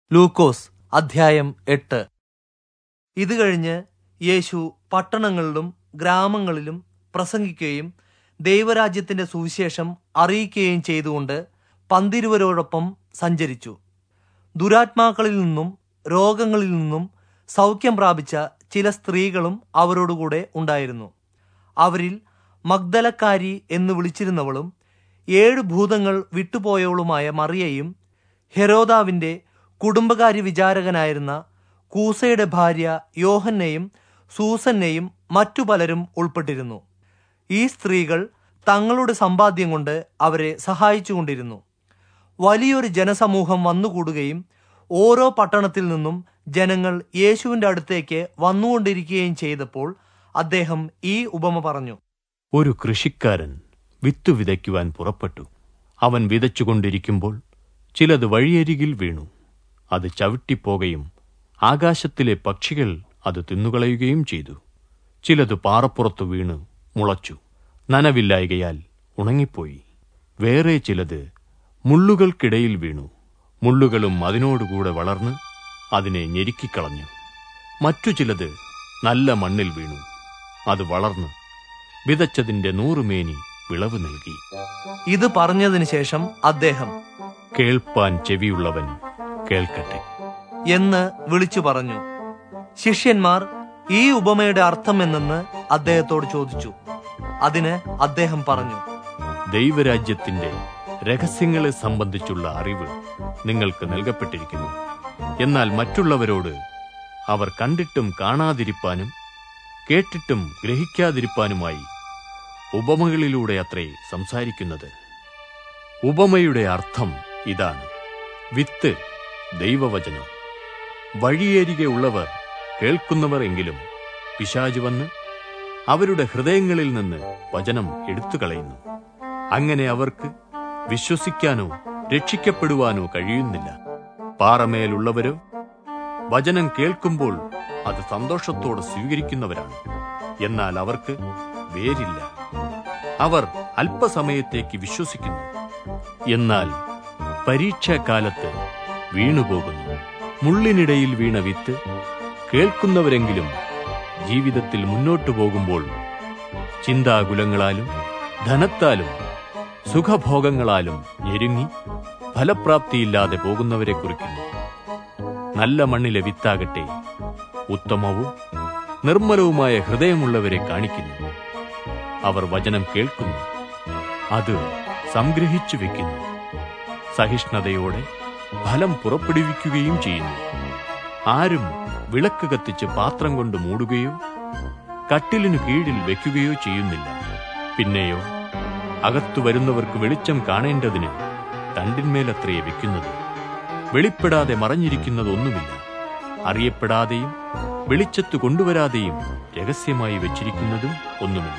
ലൂക്കോസ് അധ്യായം എട്ട് ഇത് കഴിഞ്ഞ് യേശു പട്ടണങ്ങളിലും ഗ്രാമങ്ങളിലും പ്രസംഗിക്കുകയും ദൈവരാജ്യത്തിന്റെ സുവിശേഷം അറിയിക്കുകയും ചെയ്തുകൊണ്ട് പന്തിരുവരോടൊപ്പം സഞ്ചരിച്ചു ദുരാത്മാക്കളിൽ നിന്നും രോഗങ്ങളിൽ നിന്നും സൗഖ്യം പ്രാപിച്ച ചില സ്ത്രീകളും അവരോടുകൂടെ ഉണ്ടായിരുന്നു അവരിൽ മഗ്ദലക്കാരി എന്ന് വിളിച്ചിരുന്നവളും ഏഴ് ഭൂതങ്ങൾ വിട്ടുപോയവളുമായ മറിയയും ഹെരോദാവിന്റെ കുടുംബകാര്യ വിചാരകനായിരുന്ന കൂസയുടെ ഭാര്യ യോഹന്നെയും സൂസന്നെയും മറ്റു പലരും ഉൾപ്പെട്ടിരുന്നു ഈ സ്ത്രീകൾ തങ്ങളുടെ സമ്പാദ്യം കൊണ്ട് അവരെ സഹായിച്ചുകൊണ്ടിരുന്നു വലിയൊരു ജനസമൂഹം വന്നുകൂടുകയും ഓരോ പട്ടണത്തിൽ നിന്നും ജനങ്ങൾ യേശുവിന്റെ അടുത്തേക്ക് വന്നുകൊണ്ടിരിക്കുകയും ചെയ്തപ്പോൾ അദ്ദേഹം ഈ ഉപമ പറഞ്ഞു ഒരു കൃഷിക്കാരൻ വിത്തു വിതയ്ക്കുവാൻ പുറപ്പെട്ടു അവൻ വിതച്ചുകൊണ്ടിരിക്കുമ്പോൾ ചിലത് വഴിയരികിൽ വീണു അത് ചവിട്ടിപ്പോകയും ആകാശത്തിലെ പക്ഷികൾ അത് തിന്നുകളയുകയും ചെയ്തു ചിലത് പാറപ്പുറത്തു വീണ് മുളച്ചു നനവില്ലായകയാൽ ഉണങ്ങിപ്പോയി വേറെ ചിലത് മുള്ളുകൾക്കിടയിൽ വീണു മുള്ളുകളും അതിനോടുകൂടെ വളർന്ന് അതിനെ ഞെരുക്കിക്കളഞ്ഞു മറ്റു ചിലത് നല്ല മണ്ണിൽ വീണു അത് വളർന്ന് വിതച്ചതിന്റെ നൂറുമേനി വിളവ് നൽകി ഇത് പറഞ്ഞതിന് ശേഷം അദ്ദേഹം കേൾപ്പാൻ ചെവിയുള്ളവൻ കേൾക്കട്ടെ എന്ന് വിളിച്ചു പറഞ്ഞു ശിഷ്യന്മാർ ഈ ഉപമയുടെ അർത്ഥം എന്തെന്ന് അദ്ദേഹത്തോട് ചോദിച്ചു അതിന് അദ്ദേഹം പറഞ്ഞു ദൈവരാജ്യത്തിന്റെ രഹസ്യങ്ങളെ സംബന്ധിച്ചുള്ള അറിവ് നിങ്ങൾക്ക് നൽകപ്പെട്ടിരിക്കുന്നു എന്നാൽ മറ്റുള്ളവരോട് അവർ കണ്ടിട്ടും കാണാതിരിപ്പാനും കേട്ടിട്ടും ഗ്രഹിക്കാതിരിപ്പാനുമായി ഉപമകളിലൂടെ അത്രേ സംസാരിക്കുന്നത് ഉപമയുടെ അർത്ഥം ഇതാണ് വിത്ത് ദൈവവചനം വഴിയരികെ ഉള്ളവർ കേൾക്കുന്നവർ എങ്കിലും പിശാജ് വന്ന് അവരുടെ ഹൃദയങ്ങളിൽ നിന്ന് വചനം എടുത്തു കളയുന്നു അങ്ങനെ അവർക്ക് വിശ്വസിക്കാനോ രക്ഷിക്കപ്പെടുവാനോ കഴിയുന്നില്ല പാറമേലുള്ളവരോ വചനം കേൾക്കുമ്പോൾ അത് സന്തോഷത്തോടെ സ്വീകരിക്കുന്നവരാണ് എന്നാൽ അവർക്ക് വേരില്ല അവർ അല്പസമയത്തേക്ക് വിശ്വസിക്കുന്നു എന്നാൽ പരീക്ഷാകാലത്ത് വീണുപോകുന്നു മുള്ളിനിടയിൽ വീണ വിത്ത് കേൾക്കുന്നവരെങ്കിലും ജീവിതത്തിൽ മുന്നോട്ടു പോകുമ്പോൾ ചിന്താകുലങ്ങളാലും ധനത്താലും സുഖഭോഗങ്ങളാലും ഞെരുങ്ങി ഫലപ്രാപ്തിയില്ലാതെ പോകുന്നവരെ കുറിക്കുന്നു നല്ല മണ്ണിലെ വിത്താകട്ടെ ഉത്തമവും നിർമ്മലവുമായ ഹൃദയമുള്ളവരെ കാണിക്കുന്നു അവർ വചനം കേൾക്കുന്നു അത് സംഗ്രഹിച്ചു വെക്കുന്നു സഹിഷ്ണുതയോടെ ഫലം പുറപ്പെടുവിക്കുകയും ചെയ്യുന്നു ആരും വിളക്ക് കത്തിച്ച് പാത്രം കൊണ്ട് മൂടുകയോ കട്ടിലിനു കീഴിൽ വെക്കുകയോ ചെയ്യുന്നില്ല പിന്നെയോ അകത്തു വരുന്നവർക്ക് വെളിച്ചം കാണേണ്ടതിന് തണ്ടിന്മേലത്രേ വെക്കുന്നത് വെളിപ്പെടാതെ മറഞ്ഞിരിക്കുന്നതൊന്നുമില്ല അറിയപ്പെടാതെയും വെളിച്ചത്ത് കൊണ്ടുവരാതെയും രഹസ്യമായി വെച്ചിരിക്കുന്നതും ഒന്നുമില്ല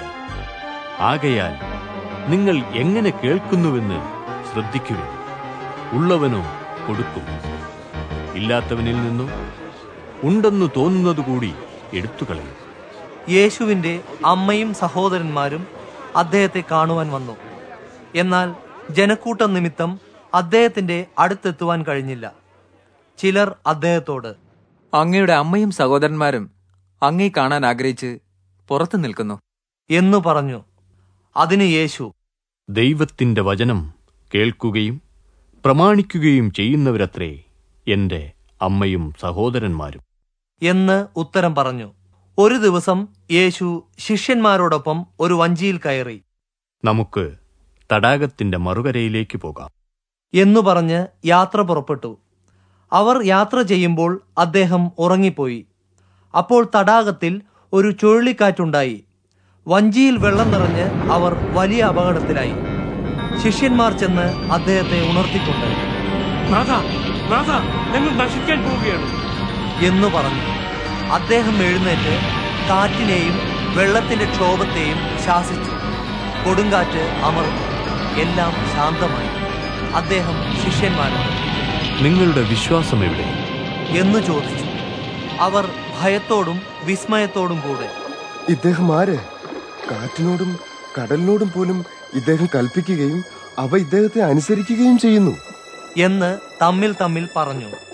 ആകയാൽ നിങ്ങൾ എങ്ങനെ കേൾക്കുന്നുവെന്ന് ശ്രദ്ധിക്കുക ഉള്ളവനോ കൊടുക്കും ഇല്ലാത്തവനിൽ നിന്നോ ഉണ്ടെന്നു തോന്നുന്നതുകൂടി എടുത്തുകളയും യേശുവിന്റെ അമ്മയും സഹോദരന്മാരും അദ്ദേഹത്തെ കാണുവാൻ വന്നു എന്നാൽ ജനക്കൂട്ടം നിമിത്തം അദ്ദേഹത്തിന്റെ അടുത്തെത്തുവാൻ കഴിഞ്ഞില്ല ചിലർ അദ്ദേഹത്തോട് അങ്ങയുടെ അമ്മയും സഹോദരന്മാരും അങ്ങേ കാണാൻ ആഗ്രഹിച്ച് പുറത്തു നിൽക്കുന്നു എന്നു പറഞ്ഞു അതിന് യേശു ദൈവത്തിന്റെ വചനം കേൾക്കുകയും പ്രമാണിക്കുകയും ചെയ്യുന്നവരത്രേ എന്റെ അമ്മയും സഹോദരന്മാരും എന്ന് ഉത്തരം പറഞ്ഞു ഒരു ദിവസം യേശു ശിഷ്യന്മാരോടൊപ്പം ഒരു വഞ്ചിയിൽ കയറി നമുക്ക് തടാകത്തിന്റെ മറുകരയിലേക്ക് പോകാം എന്നു പറഞ്ഞ് യാത്ര പുറപ്പെട്ടു അവർ യാത്ര ചെയ്യുമ്പോൾ അദ്ദേഹം ഉറങ്ങിപ്പോയി അപ്പോൾ തടാകത്തിൽ ഒരു ചുഴലിക്കാറ്റുണ്ടായി വഞ്ചിയിൽ വെള്ളം നിറഞ്ഞ് അവർ വലിയ അപകടത്തിലായി ശിഷ്യന്മാർ ചെന്ന് അദ്ദേഹത്തെ ഉണർത്തിക്കൊണ്ട് നാഥ നാഥ ഞങ്ങൾ നശിക്കാൻ പോവുകയാണ് എന്നു പറഞ്ഞു അദ്ദേഹം എഴുന്നേറ്റ് കാറ്റിനെയും വെള്ളത്തിന്റെ ക്ഷോഭത്തെയും ശാസിച്ചു കൊടുങ്കാറ്റ് അമർന്നു എല്ലാം ശാന്തമായി അദ്ദേഹം ശിഷ്യന്മാരോട് നിങ്ങളുടെ വിശ്വാസം എവിടെ എന്ന് ചോദിച്ചു അവർ ഭയത്തോടും വിസ്മയത്തോടും കൂടെ ഇദ്ദേഹം ആര് കാറ്റിനോടും കടലിനോടും പോലും ഇദ്ദേഹം കൽപ്പിക്കുകയും അവ ഇദ്ദേഹത്തെ അനുസരിക്കുകയും ചെയ്യുന്നു എന്ന് തമ്മിൽ തമ്മിൽ പറഞ്ഞു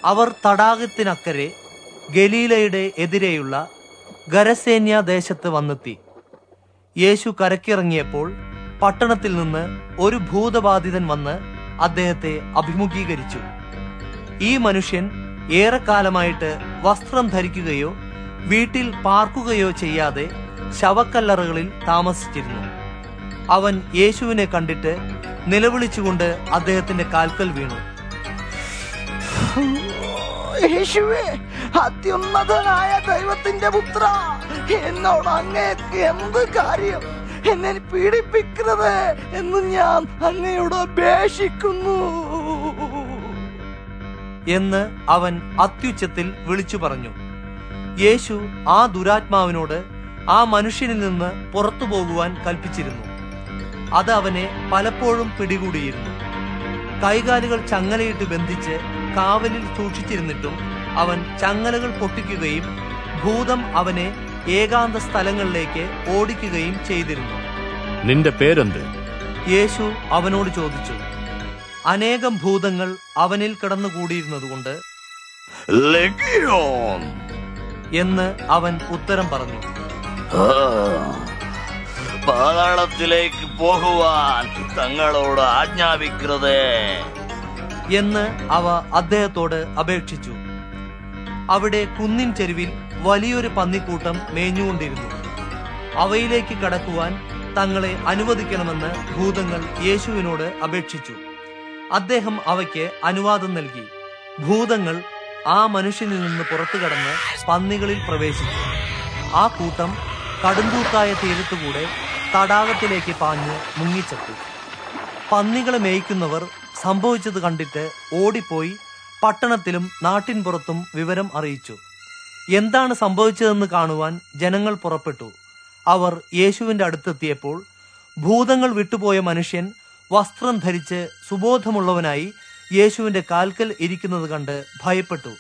അവർ തടാകത്തിനക്കരെ ഗലീലയുടെ എതിരെയുള്ള ഗരസേന്യ ദേശത്ത് വന്നെത്തി യേശു കരക്കിറങ്ങിയപ്പോൾ പട്ടണത്തിൽ നിന്ന് ഒരു ഭൂതബാധിതൻ വന്ന് അദ്ദേഹത്തെ അഭിമുഖീകരിച്ചു ഈ മനുഷ്യൻ ഏറെക്കാലമായിട്ട് വസ്ത്രം ധരിക്കുകയോ വീട്ടിൽ പാർക്കുകയോ ചെയ്യാതെ ശവക്കല്ലറകളിൽ താമസിച്ചിരുന്നു അവൻ യേശുവിനെ കണ്ടിട്ട് നിലവിളിച്ചുകൊണ്ട് അദ്ദേഹത്തിന്റെ കാൽക്കൽ വീണു യേശുവേ അത്യുന്നതനായ ദൈവത്തിന്റെ പുത്ര എന്നോട് അങ്ങേക്ക് എന്ത് കാര്യം എന്നെ പീഡിപ്പിക്കുന്നത് എന്ന് ഞാൻ അങ്ങയോട് അപേക്ഷിക്കുന്നു എന്ന് അവൻ അത്യുച്ചത്തിൽ വിളിച്ചു പറഞ്ഞു യേശു ആ ദുരാത്മാവിനോട് ആ മനുഷ്യനിൽ നിന്ന് പുറത്തു പോകുവാൻ കൽപ്പിച്ചിരുന്നു അത് അവനെ പലപ്പോഴും പിടികൂടിയിരുന്നു കൈകാലുകൾ ചങ്ങലയിട്ട് ബന്ധിച്ച് കാവലിൽ സൂക്ഷിച്ചിരുന്നിട്ടും അവൻ ചങ്ങലകൾ പൊട്ടിക്കുകയും ഭൂതം അവനെ ഏകാന്ത സ്ഥലങ്ങളിലേക്ക് ഓടിക്കുകയും ചെയ്തിരുന്നു നിന്റെ പേരെന്ത് യേശു അവനോട് ചോദിച്ചു അനേകം ഭൂതങ്ങൾ അവനിൽ കിടന്നുകൂടിയിരുന്നതുകൊണ്ട് ലഗിയോൻ എന്ന് അവൻ ഉത്തരം പറഞ്ഞു ആ, പാതാളത്തിലേക്ക് പോകുവാൻ തങ്ങളോട് ആജ്ഞാപിക്കുന്നത് എന്ന് അവ അദ്ദേഹത്തോട് അപേക്ഷിച്ചു അവിടെ കുന്നിൻ ചെരുവിൽ വലിയൊരു പന്നിക്കൂട്ടം മേഞ്ഞുകൊണ്ടിരുന്നു അവയിലേക്ക് കടക്കുവാൻ തങ്ങളെ അനുവദിക്കണമെന്ന് ഭൂതങ്ങൾ യേശുവിനോട് അപേക്ഷിച്ചു അദ്ദേഹം അവയ്ക്ക് അനുവാദം നൽകി ഭൂതങ്ങൾ ആ മനുഷ്യനിൽ നിന്ന് പുറത്തു കടന്ന് പന്നികളിൽ പ്രവേശിച്ചു ആ കൂട്ടം കടുംകൂത്തായ തീരത്തുകൂടെ തടാകത്തിലേക്ക് പാഞ്ഞ് മുങ്ങിച്ചെത്തു പന്നികളെ മേയ്ക്കുന്നവർ സംഭവിച്ചത് കണ്ടിട്ട് ഓടിപ്പോയി പട്ടണത്തിലും നാട്ടിൻപുറത്തും വിവരം അറിയിച്ചു എന്താണ് സംഭവിച്ചതെന്ന് കാണുവാൻ ജനങ്ങൾ പുറപ്പെട്ടു അവർ യേശുവിന്റെ അടുത്തെത്തിയപ്പോൾ ഭൂതങ്ങൾ വിട്ടുപോയ മനുഷ്യൻ വസ്ത്രം ധരിച്ച് സുബോധമുള്ളവനായി യേശുവിന്റെ കാൽക്കൽ ഇരിക്കുന്നത് കണ്ട് ഭയപ്പെട്ടു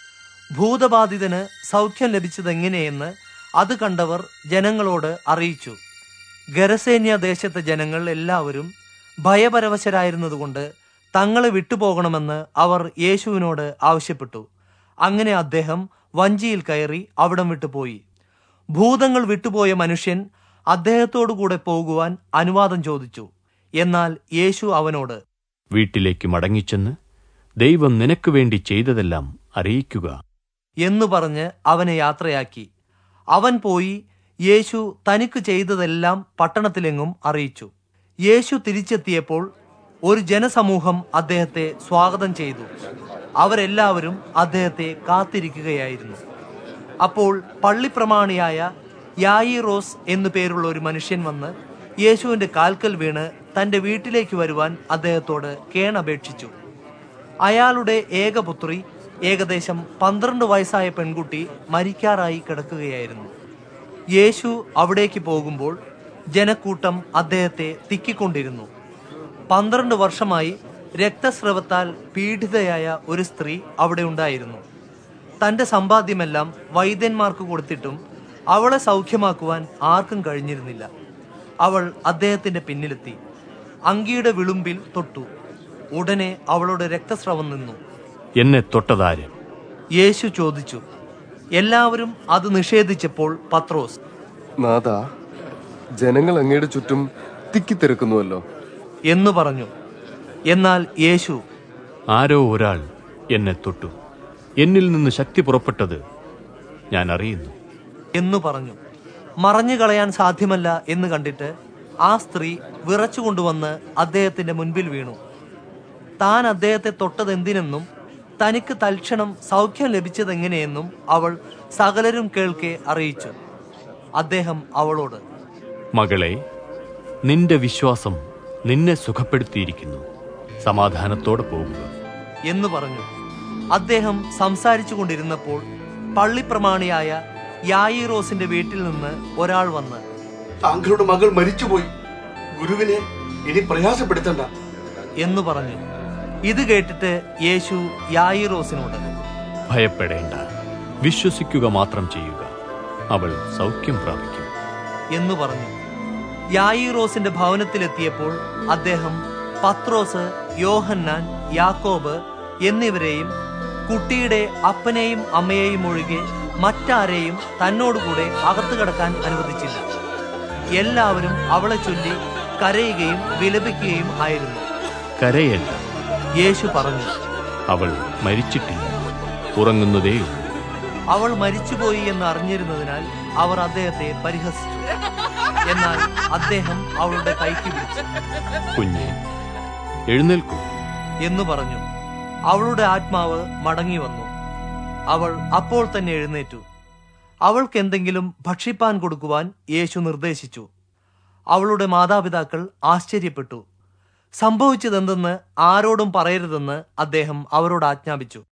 ഭൂതബാധിതന് സൗഖ്യം ലഭിച്ചതെങ്ങനെയെന്ന് അത് കണ്ടവർ ജനങ്ങളോട് അറിയിച്ചു ഗരസേന്യ ദേശത്തെ ജനങ്ങൾ എല്ലാവരും ഭയപരവശരായിരുന്നതുകൊണ്ട് തങ്ങളെ വിട്ടുപോകണമെന്ന് അവർ യേശുവിനോട് ആവശ്യപ്പെട്ടു അങ്ങനെ അദ്ദേഹം വഞ്ചിയിൽ കയറി അവിടം വിട്ടുപോയി ഭൂതങ്ങൾ വിട്ടുപോയ മനുഷ്യൻ അദ്ദേഹത്തോടു കൂടെ പോകുവാൻ അനുവാദം ചോദിച്ചു എന്നാൽ യേശു അവനോട് വീട്ടിലേക്ക് മടങ്ങിച്ചെന്ന് ദൈവം നിനക്ക് വേണ്ടി ചെയ്തതെല്ലാം അറിയിക്കുക എന്നു പറഞ്ഞ് അവനെ യാത്രയാക്കി അവൻ പോയി യേശു തനിക്ക് ചെയ്തതെല്ലാം പട്ടണത്തിലെങ്ങും അറിയിച്ചു യേശു തിരിച്ചെത്തിയപ്പോൾ ഒരു ജനസമൂഹം അദ്ദേഹത്തെ സ്വാഗതം ചെയ്തു അവരെല്ലാവരും അദ്ദേഹത്തെ കാത്തിരിക്കുകയായിരുന്നു അപ്പോൾ പള്ളിപ്രമാണിയായ യായിറോസ് എന്നു പേരുള്ള ഒരു മനുഷ്യൻ വന്ന് യേശുവിന്റെ കാൽക്കൽ വീണ് തന്റെ വീട്ടിലേക്ക് വരുവാൻ അദ്ദേഹത്തോട് കേണപേക്ഷിച്ചു അയാളുടെ ഏകപുത്രി ഏകദേശം പന്ത്രണ്ട് വയസ്സായ പെൺകുട്ടി മരിക്കാറായി കിടക്കുകയായിരുന്നു യേശു അവിടേക്ക് പോകുമ്പോൾ ജനക്കൂട്ടം അദ്ദേഹത്തെ തിക്കിക്കൊണ്ടിരുന്നു പന്ത്രണ്ട് വർഷമായി രക്തസ്രവത്താൽ പീഡിതയായ ഒരു സ്ത്രീ അവിടെ ഉണ്ടായിരുന്നു തന്റെ സമ്പാദ്യമെല്ലാം വൈദ്യന്മാർക്ക് കൊടുത്തിട്ടും അവളെ സൗഖ്യമാക്കുവാൻ ആർക്കും കഴിഞ്ഞിരുന്നില്ല അവൾ അദ്ദേഹത്തിന്റെ പിന്നിലെത്തി അങ്കിയുടെ വിളുമ്പിൽ തൊട്ടു ഉടനെ അവളുടെ രക്തസ്രവം നിന്നു എന്നെ തൊട്ടതാര് യേശു ചോദിച്ചു എല്ലാവരും അത് നിഷേധിച്ചപ്പോൾ പത്രോസ് നാഥ ജനങ്ങൾ അങ്ങയുടെ ചുറ്റും തിക്കിത്തിരക്കുന്നുവല്ലോ എന്നു പറഞ്ഞു എന്നാൽ യേശു ആരോ ഒരാൾ എന്നെ തൊട്ടു എന്നിൽ നിന്ന് ശക്തി പുറപ്പെട്ടത് ഞാൻ അറിയുന്നു എന്നു പറഞ്ഞു മറഞ്ഞു കളയാൻ സാധ്യമല്ല എന്ന് കണ്ടിട്ട് ആ സ്ത്രീ വിറച്ചുകൊണ്ടുവന്ന് അദ്ദേഹത്തിന്റെ മുൻപിൽ വീണു താൻ അദ്ദേഹത്തെ തൊട്ടതെന്തിനെന്നും തനിക്ക് തൽക്ഷണം സൗഖ്യം ലഭിച്ചതെങ്ങനെയെന്നും അവൾ സകലരും കേൾക്കെ അറിയിച്ചു അദ്ദേഹം അവളോട് മകളെ നിന്റെ വിശ്വാസം നിന്നെ സുഖപ്പെടുത്തിയിരിക്കുന്നു സമാധാനത്തോടെ പോകുക എന്ന് പറഞ്ഞു അദ്ദേഹം സംസാരിച്ചു കൊണ്ടിരുന്നപ്പോൾ പള്ളിപ്രമാണിയായ യായിറോസിന്റെ വീട്ടിൽ നിന്ന് ഒരാൾ വന്ന് താങ്കളുടെ മകൾ മരിച്ചുപോയി ഗുരുവിനെ ഇനി പ്രയാസപ്പെടുത്തണ്ട എന്ന് പറഞ്ഞു ഇത് കേട്ടിട്ട് യേശു യായിറോസിനോട് ഭയപ്പെടേണ്ട വിശ്വസിക്കുക മാത്രം ചെയ്യുക അവൾ സൗഖ്യം പ്രാപിക്കും എന്ന് പറഞ്ഞു യായിറോസിന്റെ ഭവനത്തിലെത്തിയപ്പോൾ അദ്ദേഹം പത്രോസ് യോഹന്നാൻ യാക്കോബ് എന്നിവരെയും കുട്ടിയുടെ അപ്പനെയും അമ്മയെയും ഒഴികെ മറ്റാരെയും തന്നോടുകൂടെ അകത്തു കടക്കാൻ അനുവദിച്ചില്ല എല്ലാവരും അവളെ ചൊല്ലി കരയുകയും വിലപിക്കുകയും ആയിരുന്നു കരയല്ല യേശു പറഞ്ഞു അവൾ മരിച്ചിട്ടില്ല ഉറങ്ങുന്നതേയുള്ളൂ അവൾ മരിച്ചുപോയി എന്ന് അറിഞ്ഞിരുന്നതിനാൽ അവർ അദ്ദേഹത്തെ പരിഹസിച്ചു എന്നാൽ അദ്ദേഹം അവളുടെ കൈക്ക് പിടിച്ചു കുഞ്ഞെ എഴുന്നേൽക്കൂ എന്ന് പറഞ്ഞു അവളുടെ ആത്മാവ് മടങ്ങി വന്നു അവൾ അപ്പോൾ തന്നെ എഴുന്നേറ്റു അവൾക്ക് എന്തെങ്കിലും ഭക്ഷിപ്പാൻ കൊടുക്കുവാൻ യേശു നിർദ്ദേശിച്ചു അവളുടെ മാതാപിതാക്കൾ ആശ്ചര്യപ്പെട്ടു സംഭവിച്ചതെന്തെന്ന് ആരോടും പറയരുതെന്ന് അദ്ദേഹം അവരോട് ആജ്ഞാപിച്ചു